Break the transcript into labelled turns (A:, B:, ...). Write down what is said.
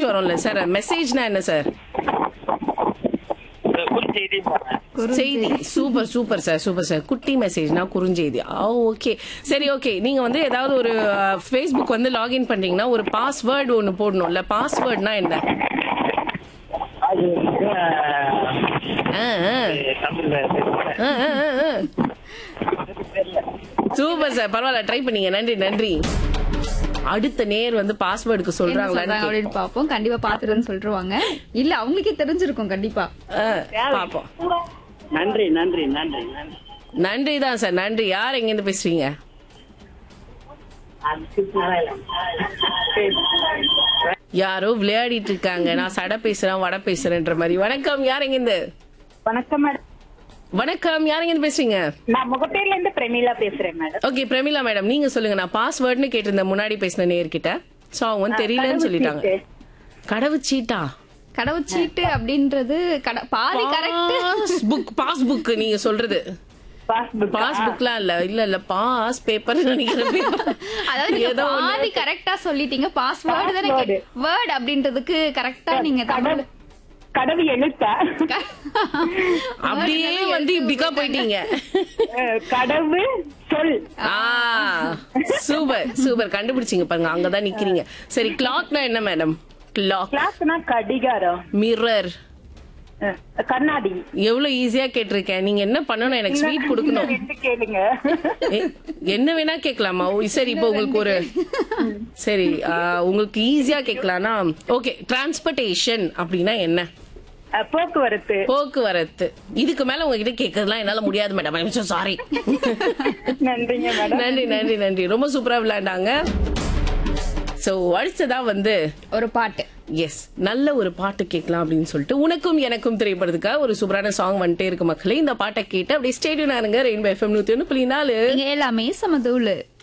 A: வரும்ல சார் மெசேஜ்னா என்ன சார்
B: குறுஞ்செய்தி
A: செய்தி super super sir super sir குட்டி மெசேஜ்னா குறுஞ்செய்தி ஆ ஓகே சரி ஓகே நீங்க வந்து ஏதாவது ஒரு ஃபேஸ்புக் வந்து லாகின் பண்றீங்கன்னா ஒரு பாஸ்வேர்டு ஒன்னு போடணும்ல பாஸ்வேர்ட்னா என்ன
B: அது வந்து,
A: ஆ, ஆ.
B: அஹ், தமிழ்ல பேசுறேன்.
A: ஆ, ஆ, ஆ, ஆ. சூப்பர் சார் பரவாயில்ல ட்ரை பண்ணீங்க நன்றி நன்றி அடுத்த நேர் வந்து பாஸ்வேர்டுக்கு
C: என்ன சொல்றாங்க
A: சொல்றாங்களான்னு
C: அப்படின்னு பாப்போம் கண்டிப்பா பாத்துருன்னு சொல்லிருவாங்க இல்ல அவங்களுக்கே தெரிஞ்சிருக்கும் கண்டிப்பா
A: ஆ, பாப்போம்
B: நன்றி நன்றி நன்றி நன்றி
A: நன்றி தான் சார் நன்றி யார் எங்க இருந்து பேசுறீங்க யாரோ விளையாடிட்டு இருக்காங்க நான் சட பேசுறேன் வட பேசுறேன்ற மாதிரி வணக்கம் யார் எங்க இருந்து
D: வணக்கம் மேடம்
A: வணக்கம் யார் எங்க இருந்து பேசுறீங்க
D: நான் முகப்பேர்ல இருந்து பிரமீளா பேசுறேன் மேடம்
A: ஓகே பிரமிளா மேடம் நீங்க சொல்லுங்க நான் பாஸ்வேர்ட்னு கேட்டிருந்தேன் முன்னாடி பேசின நேர்கிட்ட சோ அவங்க வந்து தெரியலன்னு சொல்லிட்டாங்க கடவுச்சீட்டா
C: கடவுச்சீட்டு அப்படின்றது கட பாதி கரெக்ட்
A: பாஸ்புக் பாஸ்புக் நீங்க சொல்றது
D: பாஸ்புக்
A: பாஸ்புக்லாம் இல்ல இல்ல இல்ல பாஸ் பேப்பர் நினைக்கிறேன் paper.
C: அதாவது நீங்க
A: ஏதோ ஒண்ணு.
C: பாதி கரெக்டா சொல்லிட்டீங்க பாஸ்வேர்டு தானே வேர்ட் அப்படின்றதுக்கு கரெக்டா நீங்க தமிழ்
D: கடவு எழுத்தா
A: அப்படியே வந்து இப்படிக்கா போயிட்டீங்க
D: அஹ், கடவு சொல்
A: ஆ சூப்பர் சூப்பர் கண்டுபிடிச்சீங்க பாருங்க அங்கதான் நிக்கிறீங்க சரி கிளாக்னா என்ன மேடம் கிளாக்
D: கிளாஸ்னா கடிகாரம்
A: மிரர்
D: அஹ், கண்ணாடி
A: எவ்வளவு ஈஸியா கேட்டிருக்கேன் நீங்க என்ன பண்ணணும் எனக்கு ஸ்வீட் கொடுக்கணும்
D: ரெண்டு கேளுங்க
A: எ- என்ன வேணா கேட்கலாமா ஓ, சரி இப்போ உங்களுக்கு ஒரு சரி ஆ, உங்களுக்கு ஈஸியா கேட்கலாம்னா ஓகே டிரான்ஸ்போர்டேஷன் அப்படின்னா என்ன
D: அஹ், போக்குவரத்து
A: போக்குவரத்து இதுக்கு மேல உங்ககிட்ட கேட்கறதுலாம் என்னால முடியாது மேடம் சாரி
D: நன்றிங்க மேடம்
A: நன்றி நன்றி நன்றி ரொம்ப சூப்பரா விளையாண்டாங்க சோ அடுத்ததா வந்து
C: ஒரு பாட்டு
A: எஸ் நல்ல ஒரு பாட்டு கேட்கலாம் அப்படின்னு சொல்லிட்டு உனக்கும் எனக்கும் திரைப்படத்துக்காக ஒரு சூப்பரான சாங் வந்துட்டே இருக்கு மக்களே இந்த பாட்டை கேட்டு அப்படியே ஸ்டேடியம் இருங்க ரெயின்போ எஃப்எம் நூத்தி ஒன்று புள்ளி நாலு
C: நீங்க எல்லாமே சமதூளு